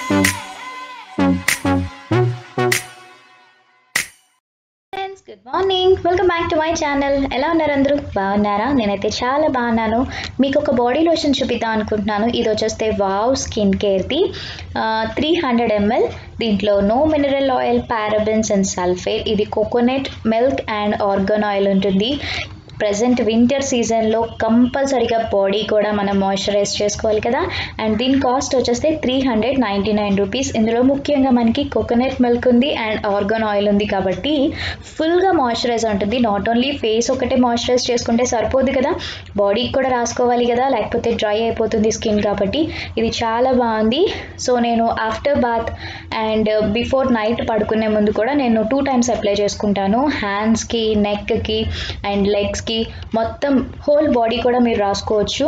friends good morning welcome back to my channel ఎలా ఉన్నారు అందరూ బాగున్నారా నేనైతే చాలా బాగున్నాను మీకు ఒక బాడీ లోషన్ చూపిద్దాం అనుకుంటున్నాను ఇది వచ్చేస్తే వావ్ స్కిన్ కేర్ది త్రీ హండ్రెడ్ ఎంఎల్ దీంట్లో no mineral oil parabens and sulphate ఇది coconut milk and argan oil ఉంటుంది ప్రజెంట్ వింటర్ సీజన్లో కంపల్సరీగా బాడీ కూడా మనం మాయిశ్చరైజ్ చేసుకోవాలి కదా అండ్ దీని కాస్ట్ వచ్చేస్తే three hundred ninety nine rupees ఇందులో ముఖ్యంగా మనకి కోకోనట్ మిల్క్ ఉంది అండ్ ఆర్గన్ ఆయిల్ ఉంది కాబట్టి ఫుల్గా మాయిశ్చరైజ్ ఉంటుంది నాట్ ఓన్లీ ఫేస్ ఒకటే మాయిశ్చరైజ్ చేసుకుంటే సరిపోదు కదా బాడీకి కూడా రాసుకోవాలి కదా లేకపోతే డ్రై అయిపోతుంది స్కిన్ కాబట్టి ఇది చాలా బాగుంది సో నేను after bath and before night పడుకునే ముందు కూడా నేను టూ టైమ్స్ అప్లై చేసుకుంటాను హ్యాండ్స్కి నెక్కి అండ్ లెగ్స్కి మొత్తం హోల్ బాడీ కూడా మీరు రాసుకోవచ్చు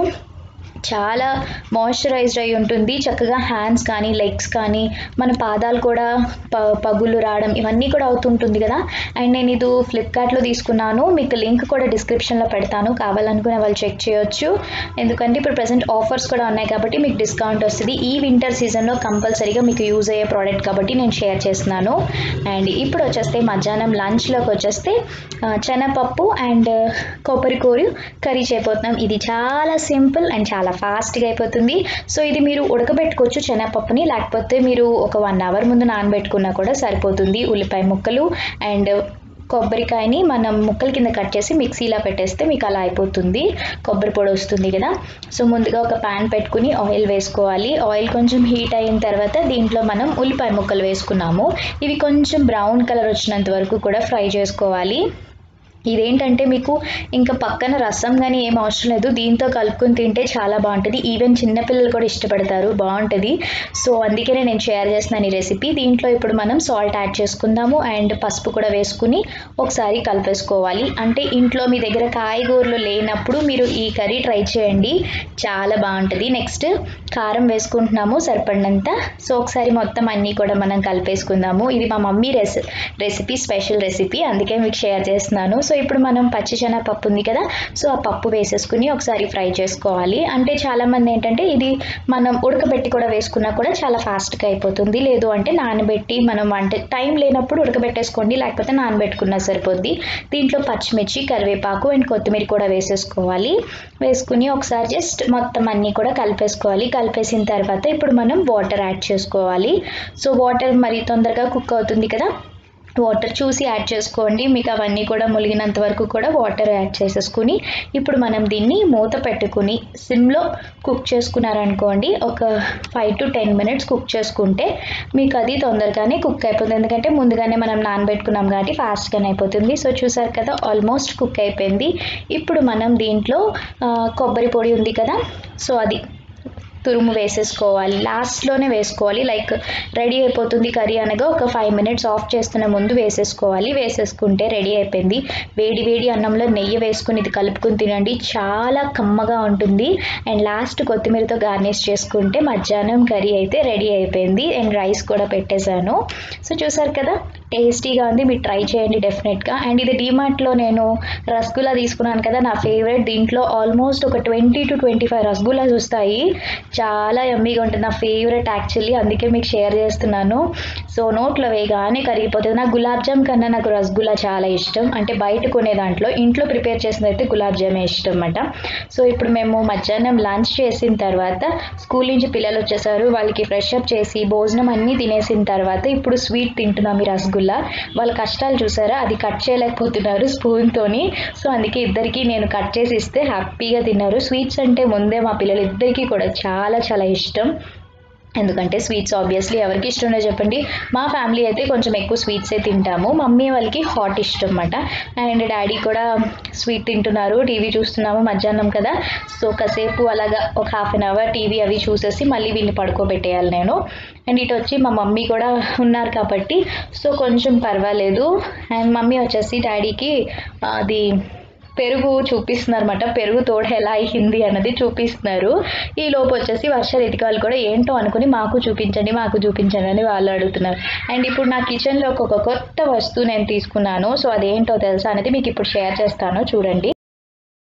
చాలా మాయిశ్చరైజ్డ్ అయి ఉంటుంది చక్కగా హ్యాండ్స్ కానీ లెగ్స్ కానీ మన పాదాలు కూడా ప పగులు రావడం ఇవన్నీ కూడా అవుతుంటుంది కదా అండ్ నేను ఇది ఫ్లిప్కార్ట్లో తీసుకున్నాను మీకు లింక్ కూడా డిస్క్రిప్షన్లో పెడతాను కావాలనుకునే వాళ్ళు చెక్ చేయొచ్చు ఎందుకంటే ఇప్పుడు ప్రజెంట్ ఆఫర్స్ కూడా ఉన్నాయి కాబట్టి మీకు డిస్కౌంట్ వస్తుంది ఈ వింటర్ సీజన్లో కంపల్సరీగా మీకు యూజ్ అయ్యే ప్రోడక్ట్ కాబట్టి నేను షేర్ చేస్తున్నాను అండ్ ఇప్పుడు వచ్చేస్తే మధ్యాహ్నం లంచ్లోకి వచ్చేస్తే ఆ, శనగపప్పు అండ్ కొబ్బరి కూర కర్రీ చేయబోతున్నాం ఇది చాలా సింపుల్ అండ్ చాలా ఫాస్ట్గా అయిపోతుంది సో ఇది మీరు ఉడకబెట్టుకోవచ్చు శనగపప్పుని లేకపోతే మీరు ఒక వన్ అవర్ ముందు నానబెట్టుకున్నా కూడా సరిపోతుంది ఉల్లిపాయ ముక్కలు అండ్ కొబ్బరికాయని మనం ముక్కల కింద కట్ చేసి మిక్సీలో పెట్టేస్తే మీకు అలా అయిపోతుంది కొబ్బరి పొడి వస్తుంది కదా సో ముందుగా ఒక ప్యాన్ పెట్టుకుని ఆయిల్ వేసుకోవాలి ఆయిల్ కొంచెం హీట్ అయిన తర్వాత దీంట్లో మనం ఉల్లిపాయ ముక్కలు వేసుకున్నాము ఇవి కొంచెం బ్రౌన్ కలర్ వచ్చినంత వరకు కూడా ఫ్రై చేసుకోవాలి ఇదేంటంటే మీకు ఇంకా పక్కన రసం కానీ ఏం అవసరం లేదు దీంతో కలుపుకొని తింటే చాలా బాగుంటుంది ఈవెన్ చిన్నపిల్లలు కూడా ఇష్టపడతారు బాగుంటుంది సో అందుకనే నేను షేర్ చేస్తున్నాను ఈ రెసిపీ దీంట్లో ఇప్పుడు మనం సాల్ట్ యాడ్ చేసుకుందాము అండ్ పసుపు కూడా వేసుకుని ఒకసారి కలిపేసుకోవాలి అంటే ఇంట్లో మీ దగ్గర కాయగూరలు లేనప్పుడు మీరు ఈ కర్రీ ట్రై చేయండి చాలా బాగుంటుంది నెక్స్ట్ కారం వేసుకుంటున్నాము సరిపడినంత సో ఒకసారి మొత్తం అన్నీ కూడా మనం కలిపేసుకుందాము ఇది మా మమ్మీ రెసి రెసిపీ స్పెషల్ రెసిపీ అందుకే మీకు షేర్ చేస్తున్నాను సో ఇప్పుడు మనం పచ్చిశనగ పప్పు ఉంది కదా సో ఆ పప్పు వేసేసుకుని ఒకసారి ఫ్రై చేసుకోవాలి అంటే చాలామంది ఏంటంటే ఇది మనం ఉడకబెట్టి కూడా వేసుకున్నా కూడా చాలా ఫాస్ట్గా అయిపోతుంది లేదు అంటే నానబెట్టి మనం వంట టైం లేనప్పుడు ఉడకబెట్టేసుకోండి లేకపోతే నానబెట్టుకున్నా సరిపోద్ది దీంట్లో పచ్చిమిర్చి కరివేపాకు అండ్ కొత్తిమీర కూడా వేసేసుకోవాలి వేసుకుని ఒకసారి జస్ట్ మొత్తం అన్నీ కూడా కలిపేసుకోవాలి కలిపేసిన తర్వాత ఇప్పుడు మనం వాటర్ యాడ్ చేసుకోవాలి సో వాటర్ మరి తొందరగా కుక్ అవుతుంది కదా వాటర్ చూసి యాడ్ చేసుకోండి మీకు అవన్నీ కూడా ములిగినంత వరకు కూడా వాటర్ యాడ్ చేసేసుకుని ఇప్పుడు మనం దీన్ని మూత పెట్టుకుని సిమ్లో కుక్ చేసుకున్నారనుకోండి ఒక five to ten minutes cook చేసుకుంటే మీకు అది తొందరగానే కుక్ అయిపోతుంది ఎందుకంటే ముందుగానే మనం నానబెట్టుకున్నాం కాబట్టి ఫాస్ట్గానే అయిపోతుంది సో చూసారు కదా ఆల్మోస్ట్ కుక్ అయిపోయింది ఇప్పుడు మనం దీంట్లో ఆ, కొబ్బరి పొడి ఉంది కదా సో అది తురుము వేసేసుకోవాలి లాస్ట్లోనే వేసుకోవాలి లైక్ రెడీ అయిపోతుంది కర్రీ అనగా ఒక ఫైవ్ మినిట్స్ ఆఫ్ చేస్తున్న ముందు వేసేసుకోవాలి వేసేసుకుంటే రెడీ అయిపోయింది వేడి వేడి అన్నంలో నెయ్యి వేసుకుని ఇది కలుపుకుని తినండి చాలా కమ్మగా ఉంటుంది అండ్ లాస్ట్ కొత్తిమీరతో గార్నిష్ చేసుకుంటే మధ్యాహ్నం కర్రీ అయితే రెడీ అయిపోయింది అండ్ రైస్ కూడా పెట్టేశాను సో చూసారు కదా టేస్టీగా ఉంది మీరు ట్రై చేయండి డెఫినెట్గా అండ్ ఇది డీమార్ట్లో నేను రసగుల్లా తీసుకున్నాను కదా నా ఫేవరెట్ దీంట్లో ఆల్మోస్ట్ ఒక twenty to twenty five rasgullas వస్తాయి చాలా యమ్మీగా ఉంటుంది నా ఫేవరెట్ యాక్చువల్లీ అందుకే మీకు షేర్ చేస్తున్నాను సో నోట్లో వేయగానే కరిగిపోతుంది నాకు గులాబ్ జామ్ కన్నా నాకు రసగుల్లా చాలా ఇష్టం అంటే బయట కొనే దాంట్లో ఇంట్లో ప్రిపేర్ చేసినది అయితే గులాబ్ జామే ఇష్టం అన్నమాట సో ఇప్పుడు మేము మధ్యాహ్నం లంచ్ చేసిన తర్వాత స్కూల్ నుంచి పిల్లలు వచ్చేసారు వాళ్ళకి ఫ్రెష్ అప్ చేసి భోజనం అన్నీ తినేసిన తర్వాత ఇప్పుడు స్వీట్ తింటున్నాం ఈ రసగుల్లా వాళ్ళ కష్టాలు చూసారా అది కట్ చేయలేకపోతున్నారు స్పూన్తోని సో అందుకే ఇద్దరికి నేను కట్ చేసి ఇస్తే హ్యాపీగా తిన్నారు స్వీట్స్ అంటే ముందే మా పిల్లలు ఇద్దరికీ కూడా చాలా చాలా ఇష్టం ఎందుకంటే స్వీట్స్ ఆబ్వియస్లీ ఎవరికి ఇష్టం ఉండదు చెప్పండి మా ఫ్యామిలీ అయితే కొంచెం ఎక్కువ స్వీట్సే తింటాము మమ్మీ వాళ్ళకి హాట్ ఇష్టం అన్నమాట అండ్ డాడీ కూడా స్వీట్ తింటున్నారు టీవీ చూస్తున్నాము మధ్యాహ్నం కదా సో కాసేపు అలాగా ఒక హాఫ్ అన్ అవర్ టీవీ అవి చూసేసి మళ్ళీ వీళ్ళని పడుకోబెట్టేయాలి నేను అండ్ ఇటు వచ్చి మా మమ్మీ కూడా ఉన్నారు కాబట్టి సో కొంచెం పర్వాలేదు అండ్ మమ్మీ వచ్చేసి డాడీకి అది పెరుగు చూపిస్తున్నారు అనమాట పెరుగు తోడ ఎలా అయ్యింది అన్నది చూపిస్తున్నారు ఈ లోపు వచ్చేసి వర్ష రితికాలు కూడా ఏంటో అనుకుని మాకు చూపించండి మాకు చూపించండి అని వాళ్ళు అడుగుతున్నారు అండ్ ఇప్పుడు నా కిచెన్లో ఒక కొత్త వస్తువు నేను తీసుకున్నాను సో అదేంటో తెలుసా అనేది మీకు ఇప్పుడు షేర్ చేస్తాను చూడండి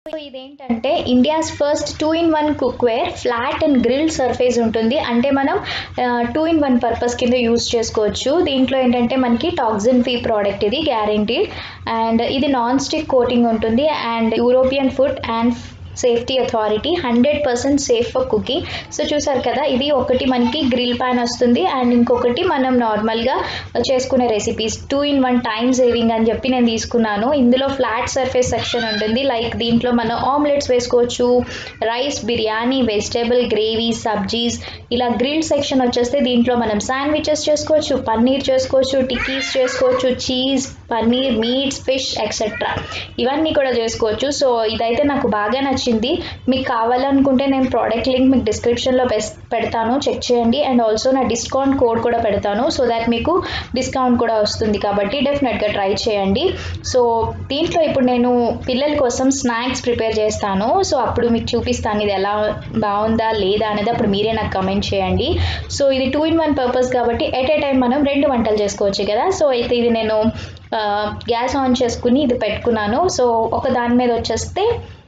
సో ఇదేంటంటే India's first two in one cookware flat and grill surface ఉంటుంది అంటే మనం టూ ఇన్ వన్ పర్పస్ కింద యూస్ చేసుకోవచ్చు దీంట్లో ఏంటంటే మనకి టాక్సిన్ ఫ్రీ ప్రోడక్ట్ ఇది గ్యారంటీ అండ్ ఇది నాన్ స్టిక్ కోటింగ్ ఉంటుంది and European food and safety authority hundred percent safe for cooking so చూసారు కదా ఇది ఒకటి మనకి గ్రిల్ ప్యాన్ వస్తుంది అండ్ ఇంకొకటి మనం నార్మల్గా చేసుకునే recipes two in one time saving అని చెప్పి నేను తీసుకున్నాను ఇందులో ఫ్లాట్ సర్ఫేస్ సెక్షన్ ఉంటుంది లైక్ దీంట్లో మనం ఆమ్లెట్స్ వేసుకోవచ్చు rice biryani vegetable gravy sabzis ఇలా గ్రిల్ సెక్షన్ వచ్చేస్తే దీంట్లో మనం శాండ్విచెస్ చేసుకోవచ్చు పన్నీర్ చేసుకోవచ్చు టిక్కీస్ చేసుకోవచ్చు cheese paneer meats fish etcetera ఇవన్నీ కూడా చేసుకోవచ్చు సో ఇదైతే నాకు బాగా నచ్చింది మీకు కావాలనుకుంటే నేను ప్రోడక్ట్ లింక్ మీకు డిస్క్రిప్షన్లో పెడతాను చెక్ చేయండి అండ్ ఆల్సో నా డిస్కౌంట్ కోడ్ కూడా పెడతాను సో దాట్ మీకు డిస్కౌంట్ కూడా వస్తుంది కాబట్టి డెఫినెట్గా ట్రై చేయండి సో దీంట్లో ఇప్పుడు నేను పిల్లల కోసం స్నాక్స్ ప్రిపేర్ చేస్తాను సో అప్పుడు మీకు చూపిస్తాను ఇది ఎలా బాగుందా లేదా అనేది అప్పుడు మీరే నాకు కమెంట్ చేయండి సో ఇది టూ ఇన్ వన్ పర్పస్ కాబట్టి ఎట్ ఏ టైం మనం రెండు వంటలు చేసుకోవచ్చు కదా సో అయితే ఇది నేను గ్యాస్ ఆన్ చేసుకుని ఇది పెట్టుకున్నాను సో ఒక దాని మీద వచ్చేస్తే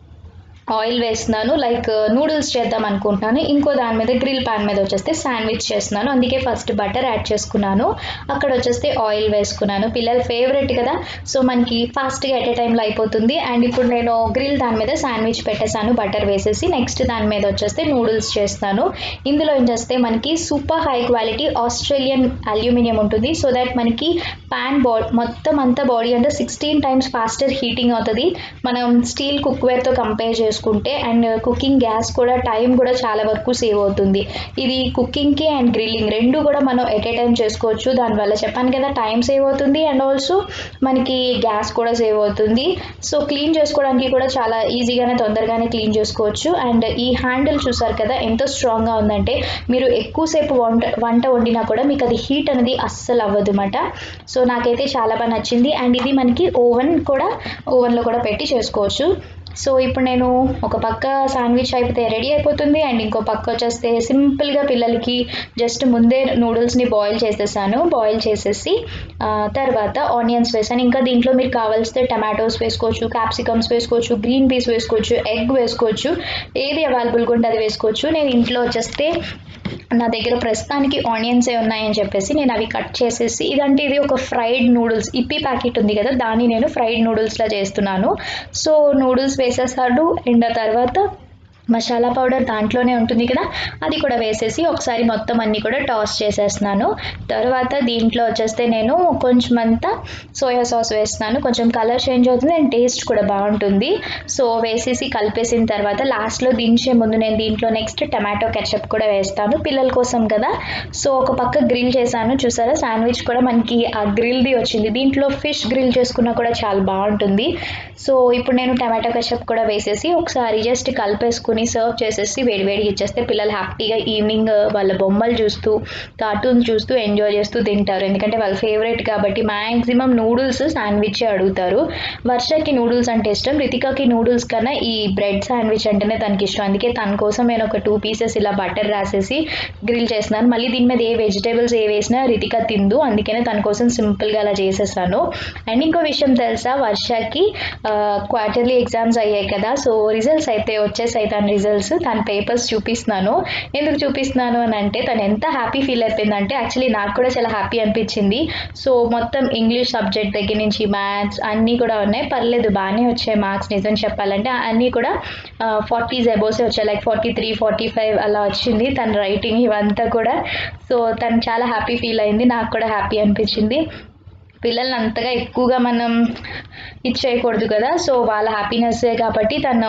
ఆయిల్ వేస్తున్నాను లైక్ నూడిల్స్ చేద్దాం అనుకుంటున్నాను ఇంకో దాని మీద గ్రిల్ పాన్ మీద వచ్చేస్తే శాండ్విచ్ చేస్తున్నాను అందుకే ఫస్ట్ బటర్ యాడ్ చేసుకున్నాను అక్కడ వచ్చేస్తే ఆయిల్ వేసుకున్నాను పిల్లల ఫేవరెట్ కదా సో మనకి ఫాస్ట్గా ఎట్ ఏ టైంలో అయిపోతుంది అండ్ ఇప్పుడు నేను గ్రిల్ దాని మీద శాండ్విచ్ పెట్టేశాను బటర్ వేసేసి నెక్స్ట్ దాని మీద వచ్చేస్తే నూడిల్స్ చేస్తాను ఇందులో ఏం చేస్తే మనకి super high quality Australian aluminium ఉంటుంది సో దట్ మనకి ప్యాన్ బాడీ మొత్తం అంతా బాడీ అంటే సిక్స్టీన్ టైమ్స్ ఫాస్టర్ హీటింగ్ అవుతుంది మనం స్టీల్ కుక్వేర్తో కంపేర్ చేసి చేసుకుంటే అండ్ కుకింగ్ గ్యాస్ కూడా టైం కూడా చాలా వరకు సేవ్ అవుతుంది ఇది కుకింగ్కి అండ్ గ్రిల్లింగ్ రెండు కూడా మనం ఎట్ ఏ టైం చేసుకోవచ్చు దానివల్ల చెప్పాను కదా టైం సేవ్ అవుతుంది అండ్ ఆల్సో మనకి గ్యాస్ కూడా సేవ్ అవుతుంది సో క్లీన్ చేసుకోవడానికి కూడా చాలా ఈజీగానే తొందరగానే క్లీన్ చేసుకోవచ్చు అండ్ ఈ హ్యాండిల్ చూసారు కదా ఎంతో స్ట్రాంగ్గా ఉందంటే మీరు ఎక్కువసేపు వంట వంట వండినా కూడా మీకు అది హీట్ అనేది అస్సలు అవ్వదు అనమాట సో నాకైతే చాలా బాగా నచ్చింది అండ్ ఇది మనకి ఓవెన్ కూడా ఓవెన్లో కూడా పెట్టి చేసుకోవచ్చు సో ఇప్పుడు నేను ఒక పక్క శాండ్విచ్ అయిపోతే రెడీ అయిపోతుంది అండ్ ఇంకో పక్క వచ్చేస్తే సింపుల్గా పిల్లలకి జస్ట్ ముందే నూడిల్స్ని బాయిల్ చేసేసాను బాయిల్ చేసేసి తర్వాత ఆనియన్స్ వేసాను ఇంకా దీంట్లో మీరు కావాల్సితే టమాటోస్ వేసుకోవచ్చు క్యాప్సికమ్స్ వేసుకోవచ్చు గ్రీన్ పీస్ వేసుకోవచ్చు ఎగ్ వేసుకోవచ్చు ఏది అవైలబుల్గా ఉంటే అది వేసుకోవచ్చు నేను ఇంట్లో వచ్చేస్తే నా దగ్గర ప్రస్తుతానికి ఆనియన్స్ ఏ ఉన్నాయని చెప్పేసి నేను అవి కట్ చేసేసి ఇదంటే ఇది ఒక ఫ్రైడ్ నూడిల్స్ ఇప్పి ప్యాకెట్ ఉంది కదా దాన్ని నేను ఫ్రైడ్ నూడిల్స్లా చేస్తున్నాను సో నూడిల్స్ వేసేసాడు అండ్ తర్వాత మసాలా పౌడర్ దాంట్లోనే ఉంటుంది కదా అది కూడా వేసేసి ఒకసారి మొత్తం అన్నీ కూడా టాస్ చేసేస్తున్నాను తర్వాత దీంట్లో వచ్చేస్తే నేను కొంచెం అంతా సోయా సాస్ వేస్తున్నాను కొంచెం కలర్ చేంజ్ అవుతుంది అండ్ టేస్ట్ కూడా బాగుంటుంది సో వేసేసి కలిపేసిన తర్వాత లాస్ట్లో దించే ముందు నేను దీంట్లో నెక్స్ట్ టమాటో కెచప్ కూడా వేస్తాను పిల్లల కోసం కదా సో ఒక పక్క గ్రిల్ చేశాను చూసారా శాండ్విచ్ కూడా మనకి ఆ గ్రిల్ది వచ్చింది దీంట్లో ఫిష్ గ్రిల్ చేసుకున్నా కూడా చాలా బాగుంటుంది సో ఇప్పుడు నేను టమాటో కెచప్ కూడా వేసేసి ఒకసారి జస్ట్ కలిపేసుకుని చేసుకుని సర్వ్ చేసేసి వేడివేడిగా ఇచ్చేస్తే పిల్లలు హ్యాపీగా ఈవినింగ్ వాళ్ళ బొమ్మలు చూస్తూ కార్టూన్స్ చూస్తూ ఎంజాయ్ చేస్తూ తింటారు ఎందుకంటే వాళ్ళ ఫేవరెట్ కాబట్టి మ్యాక్సిమం నూడిల్స్ శాండ్విచ్ అడుగుతారు వర్షకి నూడిల్స్ అంటే ఇష్టం రితికాకి నూడిల్స్ కన్నా ఈ బ్రెడ్ శాండ్విచ్ అంటేనే తనకి ఇష్టం అందుకే తన కోసం నేను ఒక టూ పీసెస్ ఇలా బటర్ రాసేసి గ్రిల్ చేస్తున్నాను మళ్ళీ దీని మీద ఏ వెజిటేబుల్స్ ఏ వేసినా రితిక తిందు అందుకనే తన కోసం సింపుల్గా అలా చేసేసాను అండ్ ఇంకో విషయం తెలుసా వర్షకి క్వార్టర్లీ ఎగ్జామ్స్ అయ్యాయి కదా సో రిజల్ట్స్ అయితే వచ్చేసాయి తన రిజల్ట్స్ తన పేపర్స్ చూపిస్తున్నాను ఎందుకు చూపిస్తున్నాను అని అంటే తను ఎంత హ్యాపీ ఫీల్ అయిపోయిందంటే యాక్చువల్లీ నాకు కూడా చాలా హ్యాపీ అనిపించింది సో మొత్తం ఇంగ్లీష్ సబ్జెక్ట్ దగ్గర నుంచి మ్యాథ్స్ అన్నీ కూడా ఉన్నాయి పర్లేదు బాగానే వచ్చాయి మార్క్స్ నిజం చెప్పాలంటే అన్నీ కూడా ఫార్టీస్ అబోసే వచ్చాయి like forty three forty five అలా వచ్చింది తన రైటింగ్ ఇవంతా కూడా సో తను చాలా హ్యాపీ ఫీల్ అయింది నాకు కూడా హ్యాపీ అనిపించింది పిల్లల్ని అంతగా ఎక్కువగా మనం ఇచ్చేయకూడదు కదా సో వాళ్ళ హ్యాపీనెస్సే కాబట్టి తను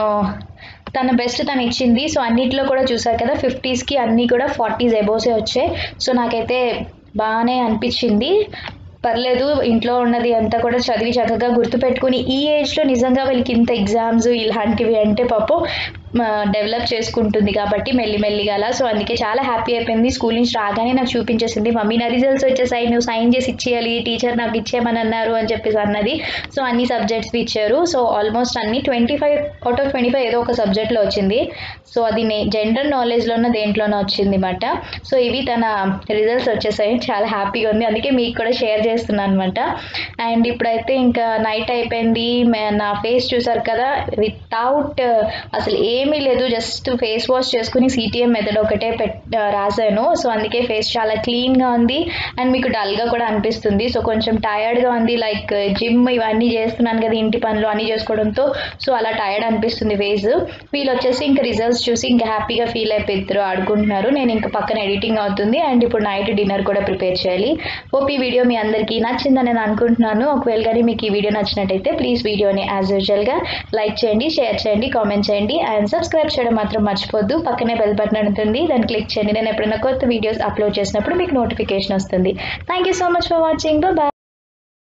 తన బెస్ట్ తను ఇచ్చింది సో అన్నిట్లో కూడా చూసారు కదా ఫిఫ్టీస్కి అన్నీ కూడా ఫార్టీస్ ఎబోసే వచ్చాయి సో నాకైతే బాగానే అనిపించింది పర్లేదు ఇంట్లో ఉన్నది అంతా కూడా చదివి చక్కగా గుర్తుపెట్టుకుని ఈ ఏజ్లో నిజంగా వీళ్ళకి ఇంత ఎగ్జామ్స్ ఇలాంటివి అంటే పాపం డెవలప్ చేసుకుంటుంది కాబట్టి మెల్లిమెల్లిగా అలా సో అందుకే చాలా హ్యాపీ అయిపోయింది స్కూల్ నుంచి రాగానే నాకు చూపించేసింది మమ్మీ నా రిజల్ట్స్ వచ్చేసాయి నువ్వు సైన్ చేసి ఇచ్చేయాలి టీచర్ నాకు ఇచ్చేయమని అన్నారు అని చెప్పేసి అన్నది సో అన్ని సబ్జెక్ట్స్ ఇచ్చారు సో ఆల్మోస్ట్ అన్ని twenty five out of twenty five ఏదో ఒక సబ్జెక్ట్లో వచ్చింది సో అది నే జనరల్ నాలెడ్జ్లోనో దేంట్లోనో వచ్చింది అనమాట సో ఇవి తన రిజల్ట్స్ వచ్చేసాయి చాలా హ్యాపీగా ఉంది అందుకే మీకు కూడా షేర్ చేసి పెట్టేస్తున్నాను అనమాట అండ్ ఇప్పుడైతే ఇంకా నైట్ అయిపోయింది మే- నా ఫేస్ చూసారు కదా వితౌట్ అసలు ఏమీ లేదు జస్ట్ ఫేస్ వాష్ చేసుకుని సిటిఎం మెథడ్ ఒకటే పెట్ రాశాను సో అందుకే ఫేస్ చాలా క్లీన్గా ఉంది అండ్ మీకు డల్గా కూడా అనిపిస్తుంది సో కొంచెం టయర్డ్గా ఉంది లైక్ జిమ్ ఇవన్నీ చేస్తున్నాను కదా ఇంటి పనులు అన్నీ చేసుకోవడంతో సో అలా టయర్డ్ అనిపిస్తుంది ఫేస్ వీళ్ళు వచ్చేసి ఇంకా రిజల్ట్స్ చూసి ఇంకా హ్యాపీగా ఫీల్ అయిపోయి ఇద్దరు ఆడుకుంటున్నారు నేను ఇంకా పక్కన ఎడిటింగ్ అవుతుంది అండ్ ఇప్పుడు నైట్ డిన్నర్ కూడా ప్రిపేర్ చేయాలి హోప్ ఈ వీడియో మీ అందరికీ నచ్చిందని నేను అనుకుంటున్నాను ఒకవేళ కానీ మీకు ఈ వీడియో నచ్చినట్టయితే ప్లీజ్ వీడియోని యాజ్ యూజువల్గా లైక్ చేయండి షేర్ చేయండి కామెంట్ చేయండి అండ్ సబ్స్క్రైబ్ చేయడం మాత్రం మర్చిపోద్దు పక్కనే బెల్ బటన్ ఉంటుంది దాన్ని క్లిక్ చేయండి నేను ఎప్పుడైనా కొత్త వీడియోస్ అప్లోడ్ చేసినప్పుడు మీకు నోటిఫికేషన్ వస్తుంది thank you so much for watching bye